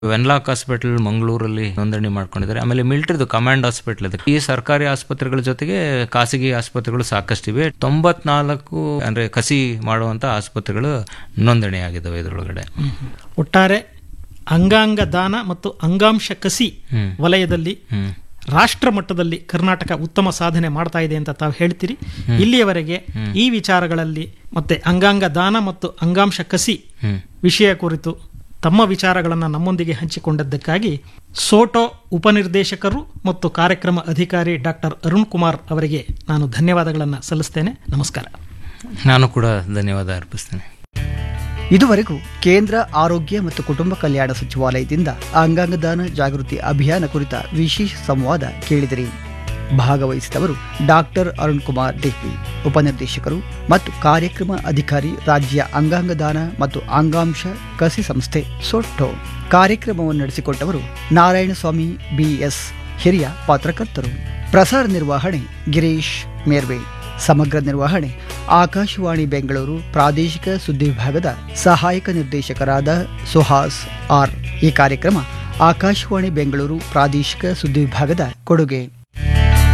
Wenlock hospital ಮಂಗಳೂರಲ್ಲಿ ನೋಂದಣಿ ಮಾಡ್ಕೊಂಡಿದ್ದಾರೆ ಆಮೇಲೆ ಮಿಲಿಟರಿದು ಕಮಾಂಡ್ ಹಾಸ್ಪಿಟಲ್ ಇದೆ ಈ ಸರ್ಕಾರಿ ಆಸ್ಪತ್ರೆಗಳ ಜೊತೆಗೆ ಖಾಸಗಿ ಆಸ್ಪತ್ರೆಗಳು ಸಾಕಷ್ಟಿವೆ ತೊಂಬತ್ನಾಲ್ಕು ಅಂದ್ರೆ ಕಸಿ ಮಾಡುವಂತ ಆಸ್ಪತ್ರೆಗಳು ನೋಂದಣಿ ಆಗಿದ್ದಾವೆ ಇದರೊಳಗಡೆ ಒಟ್ಟಾರೆ ಅಂಗಾಂಗ ದಾನ ಮತ್ತು ಅಂಗಾಂಶ ಕಸಿ ಹ್ಮ್. ವಲಯದಲ್ಲಿ ಹ್ಮ್ ರಾಷ್ಟ್ರ ಮಟ್ಟದಲ್ಲಿ ಕರ್ನಾಟಕ ಉತ್ತಮ ಸಾಧನೆ ಮಾಡ್ತಾ ಇದೆ ಅಂತ ತಾವು ಹೇಳ್ತೀರಿ ಇಲ್ಲಿಯವರೆಗೆ ಈ ವಿಚಾರಗಳಲ್ಲಿ ಮತ್ತೆ ಅಂಗಾಂಗ ದಾನ ಮತ್ತು ಅಂಗಾಂಶ ಕಸಿ ಹ್ಮ್ ವಿಷಯ ಕುರಿತು ತಮ್ಮ ವಿಚಾರಗಳನ್ನು ನಮ್ಮೊಂದಿಗೆ ಹಂಚಿಕೊಂಡದ್ದಕ್ಕಾಗಿ ಸೋಟೋ ಉಪನಿರ್ದೇಶಕರು ಮತ್ತು ಕಾರ್ಯಕ್ರಮ ಅಧಿಕಾರಿ ಡಾಕ್ಟರ್ ಅರುಣ್ ಕುಮಾರ್ ಅವರಿಗೆ ನಾನು ಧನ್ಯವಾದಗಳನ್ನು ಸಲ್ಲಿಸ್ತೇನೆ ನಮಸ್ಕಾರ ನಾನು ಕೂಡ ಧನ್ಯವಾದ ಅರ್ಪಿಸ್ತೇನೆ ಇದುವರೆಗೂ ಕೇಂದ್ರ ಆರೋಗ್ಯ ಮತ್ತು ಕುಟುಂಬ ಕಲ್ಯಾಣ ಸಚಿವಾಲಯದಿಂದ ಅಂಗಾಂಗ ದಾನ ಜಾಗೃತಿ ಅಭಿಯಾನ ಕುರಿತ ವಿಶೇಷ ಸಂವಾದ ಕೇಳಿದಿರಿ ಭಾಗವಹಿಸಿದವರು ಡಾಕ್ಟರ್ ಅರುಣ್ ಕುಮಾರ್ ಡಿಪಿ ಉಪನಿರ್ದೇಶಕರು ಮತ್ತು ಕಾರ್ಯಕ್ರಮ ಅಧಿಕಾರಿ ರಾಜ್ಯ ಅಂಗಾಂಗ ದಾನ ಮತ್ತು ಅಂಗಾಂಶ ಕಸಿ ಸಂಸ್ಥೆ ಸೊಟ್ಟೋ ಕಾರ್ಯಕ್ರಮವನ್ನು ನಡೆಸಿಕೊಟ್ಟವರು ನಾರಾಯಣಸ್ವಾಮಿ ಬಿಎಸ್ ಹಿರಿಯ ಪತ್ರಕರ್ತರು ಪ್ರಸಾರ ನಿರ್ವಹಣೆ ಗಿರೀಶ್ ಮೇರ್ವೆ ಸಮಗ್ರ ನಿರ್ವಹಣೆ ಆಕಾಶವಾಣಿ ಬೆಂಗಳೂರು ಪ್ರಾದೇಶಿಕ ಸುದ್ದಿ ವಿಭಾಗದ ಸಹಾಯಕ ನಿರ್ದೇಶಕರಾದ ಸುಹಾಸ್ ಆರ್ ಈ ಕಾರ್ಯಕ್ರಮ ಆಕಾಶವಾಣಿ ಬೆಂಗಳೂರು ಪ್ರಾದೇಶಿಕ ಸುದ್ದಿ ವಿಭಾಗದ ಕೊಡುಗೆ